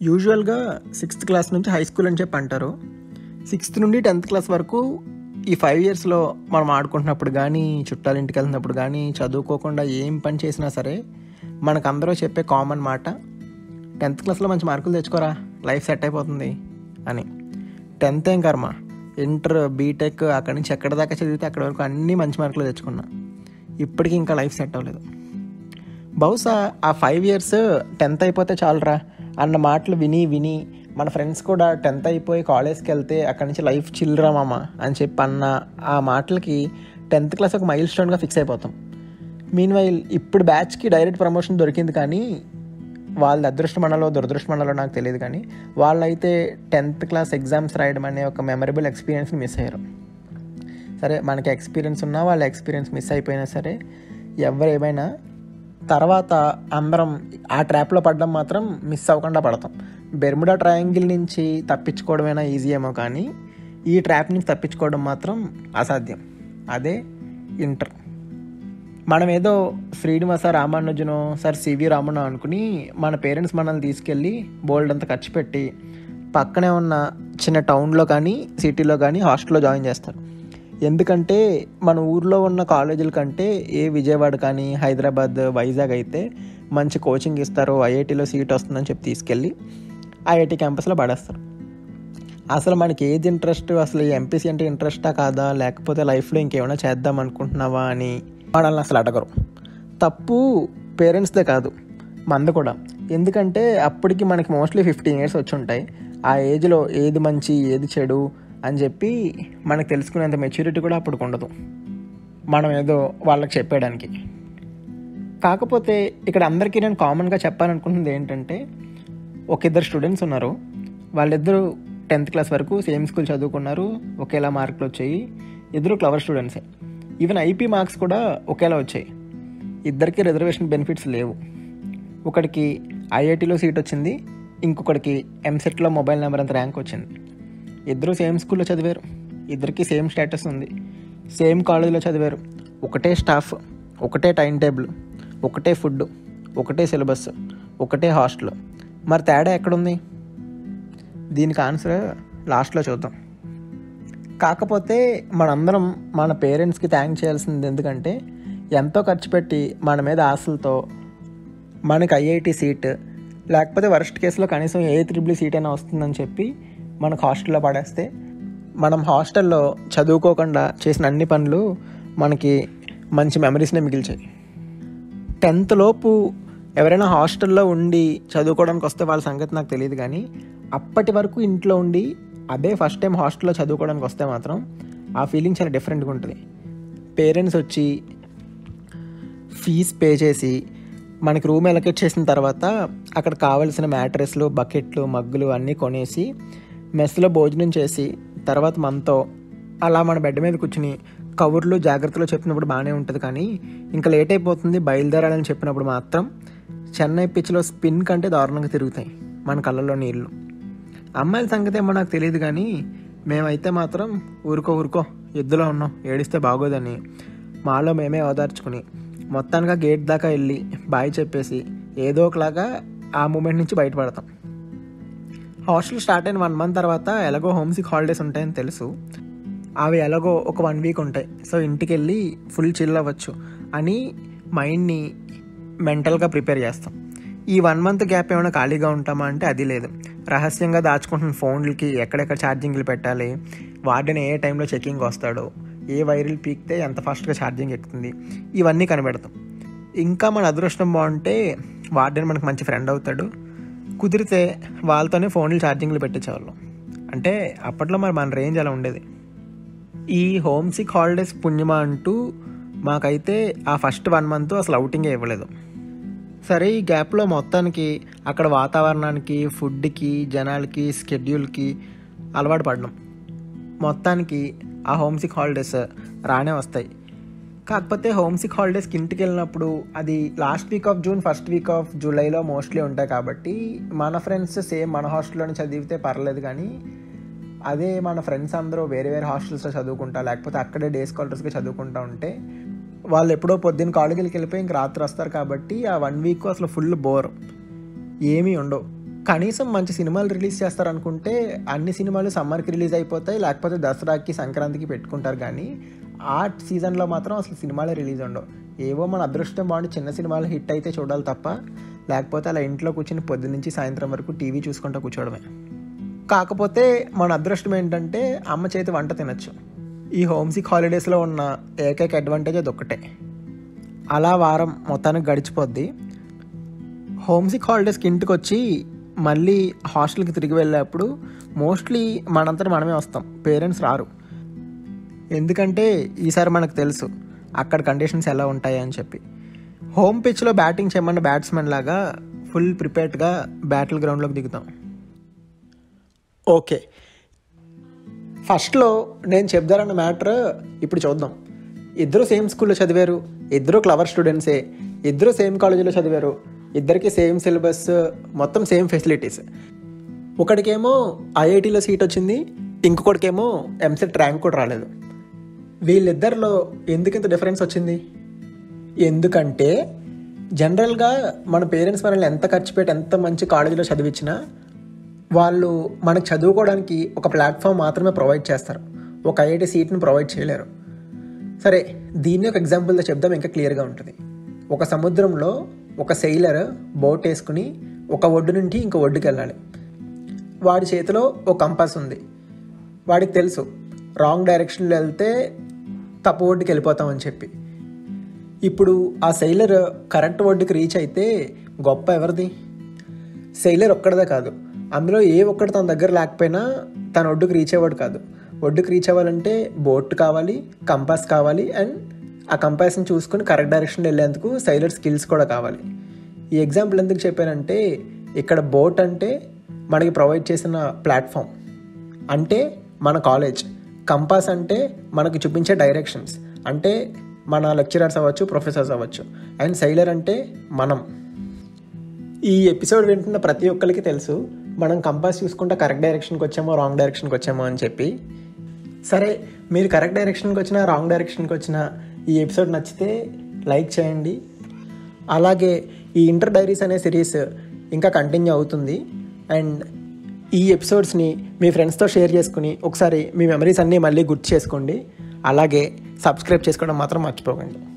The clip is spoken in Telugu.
యూజువల్గా సిక్స్త్ క్లాస్ నుంచి హై స్కూల్ అని చెప్పి అంటారు సిక్స్త్ నుండి టెన్త్ క్లాస్ వరకు ఈ ఫైవ్ ఇయర్స్లో మనం ఆడుకుంటున్నప్పుడు కానీ చుట్టాల ఇంటికి వెళ్తున్నప్పుడు కానీ చదువుకోకుండా ఏం పని చేసినా సరే మనకు అందరూ చెప్పే కామన్ మాట టెన్త్ క్లాస్లో మంచి మార్కులు తెచ్చుకోరా లైఫ్ సెట్ అయిపోతుంది అని టెన్త్ ఏం కర్మ ఇంటర్ బీటెక్ అక్కడి నుంచి ఎక్కడి దాకా చదివితే అక్కడి వరకు అన్నీ మంచి మార్కులు తెచ్చుకున్నా ఇప్పటికీ ఇంకా లైఫ్ సెట్ అవ్వలేదు బహుశా ఆ ఫైవ్ ఇయర్స్ టెన్త్ అయిపోతే చాలురా అన్న మాటలు విని విని మన ఫ్రెండ్స్ కూడా టెన్త్ అయిపోయి కాలేజ్కి వెళ్తే అక్కడి నుంచి లైఫ్ చిల్లురా మామ అని చెప్పి అన్న ఆ మాటలకి టెన్త్ క్లాస్ ఒక మైల్ స్టోన్గా ఫిక్స్ అయిపోతాం మీన్ వైల్ ఇప్పుడు బ్యాచ్కి డైరెక్ట్ ప్రమోషన్ దొరికింది కానీ వాళ్ళ అదృష్ట మండలో దురదృష్ట మండలో నాకు తెలియదు కానీ వాళ్ళైతే టెన్త్ క్లాస్ ఎగ్జామ్స్ రాయడం అనే ఒక మెమరబుల్ ఎక్స్పీరియన్స్ని మిస్ అయ్యారు సరే మనకి ఎక్స్పీరియన్స్ ఉన్నా వాళ్ళ ఎక్స్పీరియన్స్ మిస్ అయిపోయినా సరే ఎవరు ఏమైనా తర్వాత అందరం ఆ ట్రాప్లో పడడం మాత్రం మిస్ అవ్వకుండా పడతాం బెర్ముడా ట్రయాంగిల్ నుంచి తప్పించుకోవడమైనా ఈజీ ఏమో కానీ ఈ ట్రాప్ నుంచి తప్పించుకోవడం మాత్రం అసాధ్యం అదే ఇంటర్ మనం ఏదో శ్రీనివాస రామానుజనో సార్ సివి రామనో అనుకుని మన పేరెంట్స్ మనల్ని తీసుకెళ్ళి బోల్డ్ అంతా ఖర్చు పెట్టి పక్కనే ఉన్న చిన్న టౌన్లో కానీ సిటీలో కానీ హాస్టల్లో జాయిన్ చేస్తారు ఎందుకంటే మన ఊర్లో ఉన్న కాలేజీల కంటే ఏ విజయవాడ కానీ హైదరాబాద్ వైజాగ్ అయితే మంచి కోచింగ్ ఇస్తారు ఐఐటీలో సీట్ వస్తుందని చెప్పి తీసుకెళ్ళి ఐఐటి క్యాంపస్లో పడేస్తారు అసలు మనకి ఏది ఇంట్రెస్ట్ అసలు ఎంపీసీ అంటే ఇంట్రెస్టా కాదా లేకపోతే లైఫ్లో ఇంకేమైనా చేద్దాం అనుకుంటున్నావా అని మనల్ని అసలు అడగరు తప్పు పేరెంట్స్దే కాదు మంద కూడా ఎందుకంటే అప్పటికి మనకి మోస్ట్లీ ఫిఫ్టీన్ ఇయర్స్ వచ్చి ఉంటాయి ఆ ఏజ్లో ఏది మంచి ఏది చెడు అని చెప్పి మనకు తెలుసుకునేంత మెచ్యూరిటీ కూడా అప్పుడు ఉండదు మనం ఏదో వాళ్ళకి చెప్పేయడానికి కాకపోతే ఇక్కడ అందరికీ నేను కామన్గా చెప్పాలనుకుంటుంది ఏంటంటే ఒక ఇద్దరు స్టూడెంట్స్ ఉన్నారు వాళ్ళిద్దరూ టెన్త్ క్లాస్ వరకు సేమ్ స్కూల్ చదువుకున్నారు ఒకేలా మార్కులు వచ్చాయి ఇద్దరు క్లవర్ స్టూడెంట్సే ఈవెన్ ఐపీ మార్క్స్ కూడా ఒకేలా వచ్చాయి ఇద్దరికి రిజర్వేషన్ బెనిఫిట్స్ లేవు ఒకడికి ఐఐటీలో సీట్ వచ్చింది ఇంకొకడికి ఎంసెట్లో మొబైల్ నెంబర్ అంత ర్యాంక్ వచ్చింది ఇద్దరు సేమ్ స్కూల్లో చదివారు ఇద్దరికి సేమ్ స్టేటస్ ఉంది సేమ్ కాలేజీలో చదివారు ఒకటే స్టాఫ్ ఒకటే టైం టేబుల్ ఒకటే ఫుడ్ ఒకటే సిలబస్ ఒకటే హాస్టల్ మరి తేడా ఎక్కడుంది దీనికి ఆన్సర్ లాస్ట్లో చూద్దాం కాకపోతే మనందరం మన పేరెంట్స్కి థ్యాంక్ చేయాల్సింది ఎందుకంటే ఎంతో ఖర్చు పెట్టి మన మీద ఆశలతో మనకి ఐఐటి సీట్ లేకపోతే వర్స్ట్ కేసులో కనీసం ఏ త్రిబుల్ సీట్ అయినా వస్తుందని చెప్పి మనకు హాస్టల్లో పడేస్తే మనం హాస్టల్లో చదువుకోకుండా చేసిన అన్ని పనులు మనకి మంచి మెమరీస్నే మిగిల్చాయి టెన్త్ లోపు ఎవరైనా హాస్టల్లో ఉండి చదువుకోవడానికి వస్తే వాళ్ళ సంగతి నాకు తెలియదు కానీ అప్పటి వరకు ఇంట్లో ఉండి అదే ఫస్ట్ టైం హాస్టల్లో చదువుకోవడానికి వస్తే మాత్రం ఆ ఫీలింగ్ చాలా డిఫరెంట్గా ఉంటుంది పేరెంట్స్ వచ్చి ఫీజ్ పే చేసి మనకి రూమ్ ఎలకేట్ చేసిన తర్వాత అక్కడ కావలసిన మ్యాట్రెస్లు బకెట్లు మగ్గులు అన్నీ కొనేసి మెస్లో భోజనం చేసి తర్వాత మనతో అలా మన బెడ్ మీద కూర్చుని కవర్లు జాగ్రత్తలు చెప్పినప్పుడు బాగానే ఉంటుంది కానీ ఇంకా లేట్ అయిపోతుంది బయలుదేరాలని చెప్పినప్పుడు మాత్రం చెన్నై పిచ్లో స్పిన్ కంటే దారుణంగా తిరుగుతాయి మన కళ్ళల్లో నీళ్ళు అమ్మాయిల సంగతి ఏమో నాకు తెలియదు కానీ మేమైతే మాత్రం ఊరుకో ఊరుకో ఎద్దులో ఉన్నాం ఏడిస్తే బాగోదని మాలో మేమే ఓదార్చుకుని మొత్తానికి గేట్ దాకా వెళ్ళి బాయ్ చెప్పేసి ఏదో ఒకలాగా ఆ మూమెంట్ నుంచి బయటపడతాం హాస్టల్ స్టార్ట్ అయిన వన్ మంత్ తర్వాత ఎలాగో హోమ్ సిక్ హాలిడేస్ ఉంటాయని తెలుసు అవి ఎలాగో ఒక వన్ వీక్ ఉంటాయి సో ఇంటికి వెళ్ళి ఫుల్ చిల్ అవ్వచ్చు అని మైండ్ని మెంటల్గా ప్రిపేర్ చేస్తాం ఈ వన్ మంత్ గ్యాప్ ఏమైనా ఖాళీగా ఉంటామా అంటే అది లేదు రహస్యంగా దాచుకుంటున్న ఫోన్లకి ఎక్కడెక్కడ ఛార్జింగ్లు పెట్టాలి వార్డెన్ ఏ టైంలో చెకింగ్ వస్తాడో ఏ వైరల్ పీక్తే ఎంత ఫాస్ట్గా ఛార్జింగ్ ఎక్కుతుంది ఇవన్నీ కనిపెడతాం ఇంకా మన అదృష్టం బాగుంటే వార్డెన్ మనకు మంచి ఫ్రెండ్ అవుతాడు కుదిరితే వాళ్ళతోనే ఫోన్లు ఛార్జింగ్లు పెట్టించేవాళ్ళం అంటే అప్పట్లో మరి మన రేంజ్ అలా ఉండేది ఈ హోమ్ సిక్ హాలిడేస్ పుణ్యమా అంటూ మాకైతే ఆ ఫస్ట్ వన్ మంత్ అసలు అవుటింగే ఇవ్వలేదు సరే ఈ గ్యాప్లో మొత్తానికి అక్కడ వాతావరణానికి ఫుడ్కి జనాలకి స్కెడ్యూల్కి అలవాటు పడినాం మొత్తానికి ఆ హోమ్ సిక్ హాలిడేస్ రానే వస్తాయి కాకపోతే హోమ్ సిక్ హాలిడేస్కి ఇంటికి వెళ్ళినప్పుడు అది last week of June first week of జూలైలో మోస్ట్లీ ఉంటాయి కాబట్టి మన ఫ్రెండ్స్ సేమ్ మన హాస్టల్లోనే చదివితే పర్లేదు కానీ అదే మన ఫ్రెండ్స్ అందరూ వేరే వేరే హాస్టల్స్లో చదువుకుంటా లేకపోతే అక్కడే డే స్కాలర్స్గా చదువుకుంటా ఉంటే వాళ్ళు ఎప్పుడో పొద్దున్న కాలేజీకి వెళ్ళిపోయి ఇంక రాత్రి వస్తారు కాబట్టి ఆ వన్ వీక్ అసలు ఫుల్ బోర్ ఏమీ ఉండవు కనీసం మంచి సినిమాలు రిలీజ్ చేస్తారనుకుంటే అన్ని సినిమాలు సమ్మర్కి రిలీజ్ అయిపోతాయి లేకపోతే దసరాకి సంక్రాంతికి పెట్టుకుంటారు కానీ ఆ సీజన్లో మాత్రం అసలు సినిమాలే రిలీజ్ ఉండవు ఏవో మన అదృష్టం బాగుండి చిన్న సినిమాలు హిట్ అయితే చూడాలి తప్ప లేకపోతే అలా ఇంట్లో కూర్చుని పొద్దు నుంచి సాయంత్రం వరకు టీవీ చూసుకుంటూ కూర్చోవడమే కాకపోతే మన అదృష్టం ఏంటంటే అమ్మ చేతి వంట తినచ్చు ఈ హోమ్సిక్ హాలిడేస్లో ఉన్న ఏకైక అడ్వాంటేజ్ అది ఒక్కటే అలా వారం మొత్తానికి గడిచిపోద్ది హోమ్సిక్ హాలిడేస్కి ఇంటికి వచ్చి మళ్ళీ హాస్టల్కి తిరిగి వెళ్ళేప్పుడు మోస్ట్లీ మనంతట మనమే వస్తాం పేరెంట్స్ రారు ఎందుకంటే ఈసారి మనకు తెలుసు అక్కడ కండిషన్స్ ఎలా ఉంటాయి అని చెప్పి హోమ్ పిచ్లో బ్యాటింగ్ చేయమన్న బ్యాట్స్మెన్ లాగా ఫుల్ ప్రిపేర్డ్గా బ్యాటిల్ గ్రౌండ్లోకి దిగుతాం ఓకే ఫస్ట్లో నేను చెప్దారన్న మ్యాటర్ ఇప్పుడు చూద్దాం ఇద్దరు సేమ్ స్కూల్లో చదివారు ఇద్దరు క్లవర్ స్టూడెంట్సే ఇద్దరు సేమ్ కాలేజీలో చదివారు ఇద్దరికి సేమ్ సిలబస్ మొత్తం సేమ్ ఫెసిలిటీస్ ఒకడికేమో ఐఐటీలో సీట్ వచ్చింది ఇంకొకటికేమో ఎంసెట్ ర్యాంక్ కూడా రాలేదు వీళ్ళిద్దరిలో ఎందుకు ఇంత డిఫరెన్స్ వచ్చింది ఎందుకంటే జనరల్గా మన పేరెంట్స్ మనల్ని ఎంత ఖర్చు పెట్టి ఎంత మంచి కాలేజీలో చదివించినా వాళ్ళు మనకు చదువుకోవడానికి ఒక ప్లాట్ఫామ్ మాత్రమే ప్రొవైడ్ చేస్తారు ఒక ఐఐటి సీట్ని ప్రొవైడ్ చేయలేరు సరే దీన్ని ఒక ఎగ్జాంపుల్తో చెప్దాం ఇంకా క్లియర్గా ఉంటుంది ఒక సముద్రంలో ఒక సెయిలర్ బోట్ వేసుకుని ఒక ఒడ్డు నుండి ఇంకో ఒడ్డుకి వెళ్ళాలి వాడి చేతిలో ఒక కంపాస్ ఉంది వాడికి తెలుసు రాంగ్ డైరెక్షన్లో వెళ్తే తప్పు ఒడ్డుకి వెళ్ళిపోతామని చెప్పి ఇప్పుడు ఆ సెయిలర్ కరెక్ట్ ఒడ్డుకి రీచ్ అయితే గొప్ప ఎవరిది సెయిలర్ ఒక్కడదే కాదు అందులో ఏ ఒక్కటి తన దగ్గర లేకపోయినా తన ఒడ్డుకు రీచ్ అవ్వడు కాదు ఒడ్డుకు రీచ్ అవ్వాలంటే బోట్ కావాలి కంపాస్ కావాలి అండ్ ఆ కంపాస్ని చూసుకొని కరెక్ట్ డైరెక్షన్లో వెళ్ళేందుకు సైలర్ స్కిల్స్ కూడా కావాలి ఈ ఎగ్జాంపుల్ ఎందుకు చెప్పానంటే ఇక్కడ బోట్ అంటే మనకి ప్రొవైడ్ చేసిన ప్లాట్ఫామ్ అంటే మన కాలేజ్ కంపాస్ అంటే మనకు చూపించే డైరెక్షన్స్ అంటే మన లెక్చరర్స్ అవ్వచ్చు ప్రొఫెసర్స్ అవ్వచ్చు అండ్ సైలర్ అంటే మనం ఈ ఎపిసోడ్ వింటున్న ప్రతి ఒక్కరికి తెలుసు మనం కంపాస్ చూసుకుంటే కరెక్ట్ డైరెక్షన్కి వచ్చామో రాంగ్ డైరెక్షన్కి వచ్చామో అని చెప్పి సరే మీరు కరెక్ట్ డైరెక్షన్కి వచ్చినా రాంగ్ డైరెక్షన్కి వచ్చినా ఈ ఎపిసోడ్ నచ్చితే లైక్ చేయండి అలాగే ఈ ఇంటర్ డైరీస్ అనే సిరీస్ ఇంకా కంటిన్యూ అవుతుంది అండ్ ఈ ఎపిసోడ్స్ని మీ ఫ్రెండ్స్తో షేర్ చేసుకుని ఒకసారి మీ మెమరీస్ అన్నీ మళ్ళీ గుర్తు చేసుకోండి అలాగే సబ్స్క్రైబ్ చేసుకోవడం మాత్రం మర్చిపోకండి